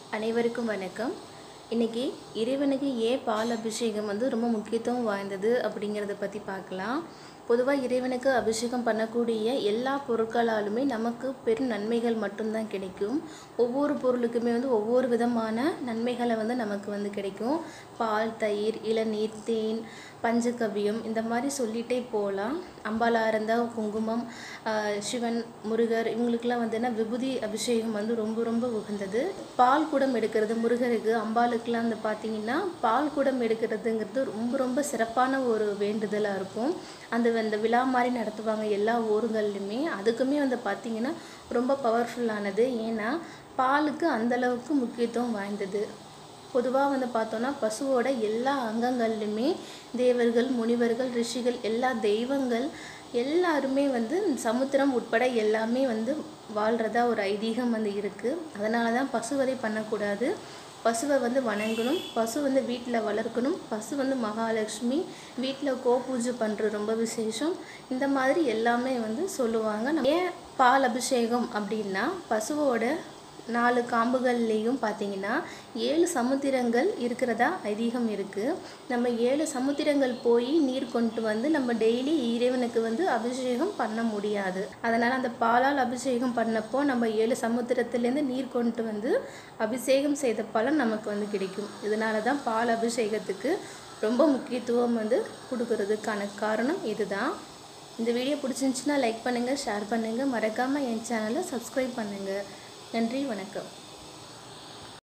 அனைவருக்கும் வணக்கம் இன்னைக்கு இறைவனுக்கு ஏன் பால் அபிஷேகம் வந்து ரொம்ப முக்கியத்துவம் வாய்ந்தது அப்படிங்கிறத பற்றி பார்க்கலாம் பொதுவாக இறைவனுக்கு அபிஷேகம் பண்ணக்கூடிய எல்லா பொருட்களாலுமே நமக்கு பெரும் நன்மைகள் மட்டும்தான் கிடைக்கும் ஒவ்வொரு பொருளுக்குமே வந்து ஒவ்வொரு விதமான நன்மைகளை வந்து நமக்கு வந்து கிடைக்கும் பால் தயிர் இளநீர் தேன் பஞ்சகவ்யம் இந்த மாதிரி சொல்லிகிட்டே போகலாம் அம்பாலா இருந்தால் குங்குமம் ஆஹ் சிவன் முருகர் இவங்களுக்கெல்லாம் வந்து என்ன விபூதி அபிஷேகம் வந்து ரொம்ப ரொம்ப உகந்தது பால் குடம் எடுக்கிறது முருகருக்கு அம்பாளுக்கெல்லாம் வந்து பார்த்தீங்கன்னா பால் குடம் எடுக்கிறதுங்கிறது ரொம்ப ரொம்ப சிறப்பான ஒரு வேண்டுதலாக இருக்கும் அந்த அந்த விழா மாதிரி நடத்துவாங்க எல்லா ஊருங்கள்லையுமே அதுக்குமே வந்து பார்த்தீங்கன்னா ரொம்ப பவர்ஃபுல்லானது ஏன்னா பாலுக்கு அந்த அளவுக்கு முக்கியத்துவம் வாய்ந்தது பொதுவாக வந்து பார்த்தோன்னா பசுவோட எல்லா அங்கங்கள்லையுமே தேவர்கள் முனிவர்கள் ரிஷிகள் எல்லா தெய்வங்கள் எல்லாருமே வந்து சமுத்திரம் உட்பட எல்லாமே வந்து வாழ்கிறதா ஒரு ஐதீகம் வந்து இருக்குது அதனால தான் பசுவதை பண்ணக்கூடாது பசுவை வந்து வணங்கணும் பசு வந்து வீட்டில் வளர்க்கணும் பசு வந்து மகாலட்சுமி வீட்டில் கோ பூஜை பண்ணுறது ரொம்ப விசேஷம் இந்த மாதிரி எல்லாமே வந்து சொல்லுவாங்க நம்ம ஏன் பால் அபிஷேகம் அப்படின்னா பசுவோட நாலு காம்புகள்லேயும் பார்த்தீங்கன்னா ஏழு சமுத்திரங்கள் இருக்கிறதா ஐதீகம் இருக்குது நம்ம ஏழு சமுத்திரங்கள் போய் நீர் கொண்டு வந்து நம்ம டெய்லி இறைவனுக்கு வந்து அபிஷேகம் பண்ண முடியாது அதனால் அந்த பாலால் அபிஷேகம் பண்ணப்போ நம்ம ஏழு சமுத்திரத்துலேருந்து நீர் கொண்டு வந்து அபிஷேகம் செய்த பலன் நமக்கு வந்து கிடைக்கும் இதனால தான் பால் அபிஷேகத்துக்கு ரொம்ப முக்கியத்துவம் வந்து கொடுக்கறதுக்கான காரணம் இதுதான் இந்த வீடியோ பிடிச்சிருந்துச்சுன்னா லைக் பண்ணுங்கள் ஷேர் பண்ணுங்கள் மறக்காமல் என் சேனலை சப்ஸ்கிரைப் பண்ணுங்கள் நன்றி வணக்கம்